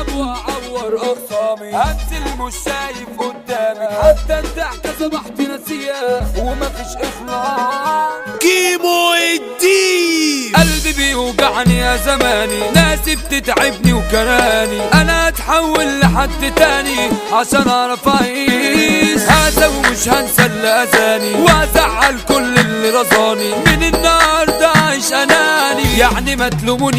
اضرب واعور اخصامي هنزل مش شايف قدامي حتى الضحكة صبحت ناسية ومفيش اخلاص كيمو الدين قلبي بيوجعني يا زماني ناسي بتتعبني وكراني انا اتحول لحد تاني عشان اعرف اعيش هذا ومش هنسى اللي اذاني وازعل كل اللي رضاني من النهارده عايش اناني يعني ما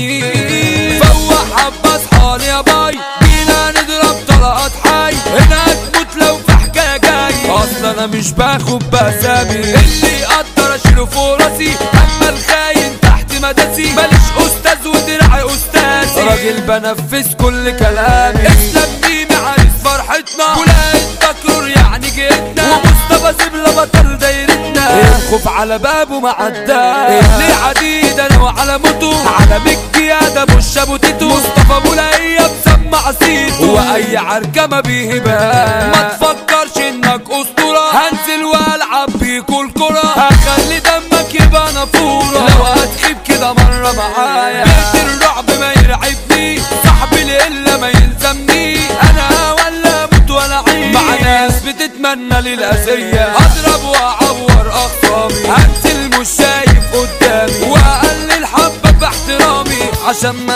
تلومونيش فوق حبه اصحالي يا باي جينا نضرب طلقات حي هنا هتموت لو في حكايه جاي اصلا انا مش باخد باسامي اللي يقدر اشيله فوق راسي اما الخاين تحت مداسي ماليش استاذ ودرعي استاذي راجل بنفذ كل كلامي اسلام ميمي عريس فرحتنا ولاية تكرر يعني جيتنا ومصطفى زبلة بطل دايرتنا الخوف على بابه معداه اللي عديد انا وعلى موتو على القيادة مش ابو تيتو مصطفى مولاية مسمع صيته واي عركة ما بيهبها ما تفكرش انك اسطورة هنزل والعب بيكوا الكرة هخلي دمك يبقى نافورة لو هتخيب كده مرة معايا بيت الرعب ما يرعبني صاحبي لإلا ما يلزمني انا ولا اموت ولا عيش مع ناس بتتمنى لي الأذية اضرب واعور اخصامي هنزل مش شايف قدامي واقلل حبة باحترامي عشان ما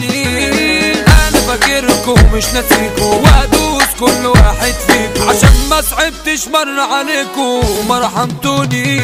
نفعني انا فاكركم مش ناسيكم وادوس كل واحد فيكم عشان ما صعبتش مر عليكم وما رحمتوني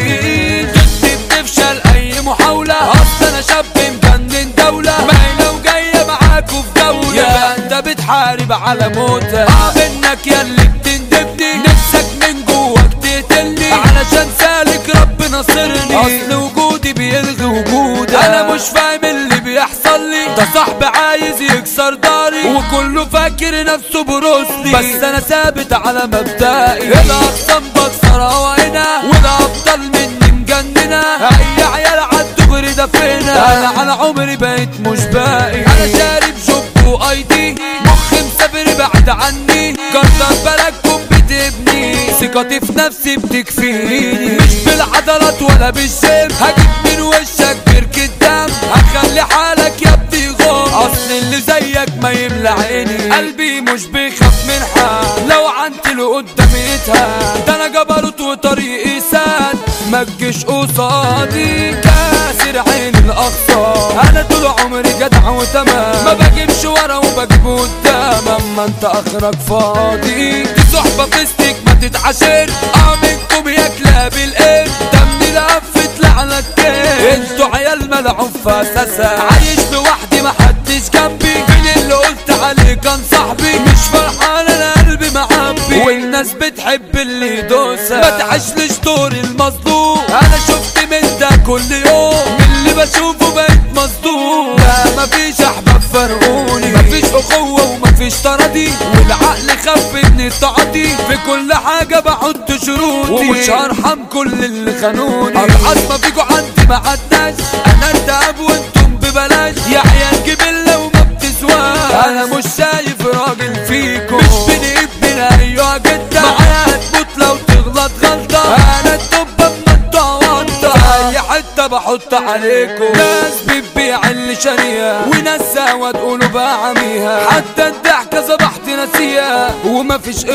ضدي بتفشل اي محاولة اصل انا شاب مجنن دولة باينة وجاية معاكوا في جولة يبقى انت بتحارب على موتك اه منك ياللي بتندبني نفسك من جواك تقتلني علشان سالك رب ناصرني اصل وجودي بيلغي وجودك انا مش فاهم اللي بيحصل لي ده صاحبي عايز يكسر داري وكله فاكر نفسه بروسلي بس انا ثابت على مبدئي الاقسام بكسرها هنا والافضل مني مجننه اي عيال عالدغري ده فينا انا على عمري بقيت مش باقي انا شارب جوب واي دي مخي مسافر بعد عني كتر بالكم بتبني ثقتي في نفسي بتكفيني مش بالعضلات ولا بالجيم هجيب من وشك بركة دم هخلي حالك يا ابني غم اصل اللي زيك ما يملى عيني قلبي مش بيخاف من حد لو عنت له قدامي يتهان ده انا جبروت وطريقي ساد ما تجيش قصادي كاسر عين الاقصى انا طول عمري جدع وتمام ما بجيبش ورا وبجيب قدام اما انت اخرك فاضي دي صحبه فيستك ما تتعاشر اه منكم يا كلاب القرد دمي لفت لعنك كده انتوا عيال ملعوب في اساسا عايش لوحدي محدش جنبي مين اللي قلت عليه كان صاحبي مش فرحان انا قلبي معبي والناس بتحب اللي يدوسها ما تعيشليش دور المظلوم انا شفت من ده كل يوم من اللي بشوفه بقيت مصدوم لا مفيش احباب فرقوني مفيش اخوة ومفيش تراضي والعقل خف من التعاطي في كل حاجة بحط شروطي ومش هرحم كل اللي خانوني العظمة فيكوا عندي ما عداش انا الدهب وانتم ببلاش يا عيال جبلة وما بتسواش انا مش شايف راجل فيكم مش بني ابن ايوه جدا معايا هتموت لو تغلط غلطة انا الدب اما انتوا عوضة اي حتة بحط عليكم ناس بتبيع اللي شاريها وناس سوا تقولوا بعميها حتى الضحكة صبحت ناسيها ومفيش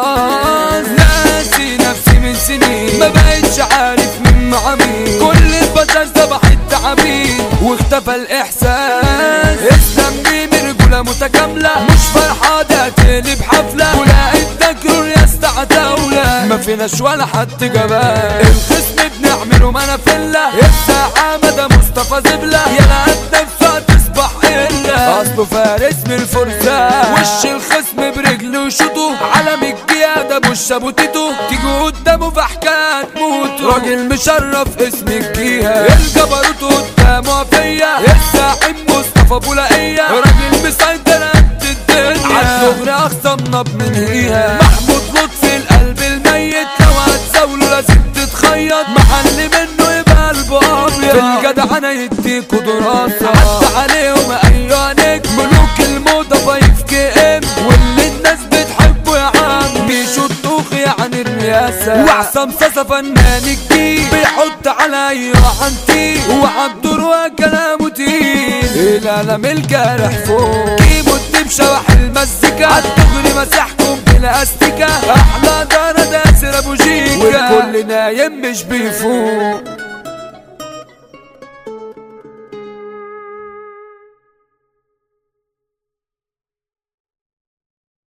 اخلاص ناسي نفسي من سنين ما بقتش عارف مين مع مين كل البشر صبحت تعابين واختفى الاحساس اسلام مين رجولة متكاملة مش فرحة ده تقلب حفلة ولقيت تجرر يا استعداولة ما فيناش ولا حد جبان الخصم بنعمله منافلة الساعة مدى مصطفى زبلة يا لقيت نفسها تصبح إلا أصله فارس من الفرسان وش الخصم برجله يشوطه علم القيادة مش شابوتته تيجي قدامه في حكاية تموت راجل مشرف اسم الجيهة الجبروت قدامه فيا الزعيم مصطفى بولائية راجل مسيطر قد الدنيا عالدغري أخصمنا بمنهيها محمود لطفي القلب الميت لو هتزاوله لازم تتخيط محل منه يبقى قلبه أبيض في الجدع أنا يديكوا دراسة عدى عليهم أيوة نجم ملوك الموضة فايف كي ام واللي الناس بتحبه يا عم بيشوط طوخ يعني الرياسة وعصام صاصة فنان جديد بيحط على أي عنتي وعبد كلامه تقيل القلم الجارح فوق كيمو الدبشة وحلمة سيكا عالدغري مسحكم بلا استيكا احلى دار داسر ابو جيكا والكل نايم مش بيفوق